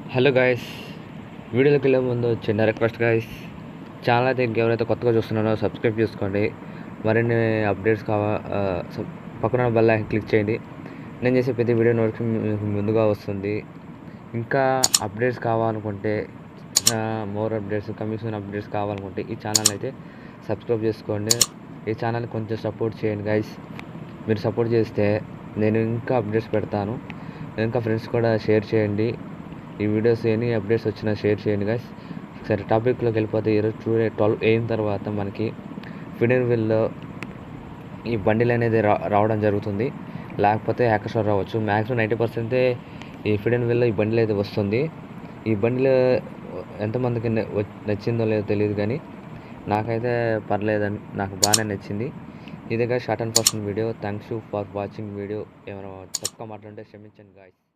hello guys వీడియోలోకి వెళ్ళే ముందు చిన్న రిక్వెస్ట్ గాయస్ ఛానల్ అయితే ఇంకెవరైతే కొత్తగా చూస్తున్నారో సబ్స్క్రైబ్ చేసుకోండి మరిన్ని అప్డేట్స్ కావా ఆ, సబ్- పక్కన బెల్ ఐకాన్ క్లిక్ చేయండి నేను చేసే ప్రతి వీడియో నోటిఫికేషన్ మీకు ముందుగా వస్తుంది ఇంకా అప్డేట్స్ కావాలనుకుంటే మోర్ అప్డేట్స్ కమిషన్ అప్డేట్స్ కావాలనుకుంటే ఈ ఛానల్ అయితే సబ్స్క్రైబ్ చేసుకోండి ఈ ఛానల్ కొంచెం సపోర్ట్ చేయండి గైస్ మీరు సపోర్ట్ చేస్తే నేను ఇంకా అప్డేట్స్ పెడతాను ఇంకా ఫ్రెండ్స్ కూడా షేర్ చేయండి ఈ వీడియోస్ ఎన్ని అప్డేట్స్ వచ్చినా షేర్ చేయండి గైస్ సరే టాపిక్లోకి వెళ్ళిపోతే ఈరోజు చూడే ట్వెల్వ్ అయిన తర్వాత మనకి ఫిడెన్ విల్లో ఈ బండిల్ అనేది రా రావడం జరుగుతుంది లేకపోతే హ్యాకర్షాట్ రావచ్చు మ్యాక్సిమం నైంటీ పర్సెంటే ఈ ఫిడెన్ విల్లో ఈ బండిల్ అయితే వస్తుంది ఈ బండిల్ ఎంతమందికి న- వ- నచ్చిందో లేదో తెలియదు కానీ నాకైతే పర్లేదని నాకు బాగానే నచ్చింది ఇదిగా short and person video thanks you for watching video ఏమైనా తక్కువ మాట్లాడితే క్షమించండి గాయస్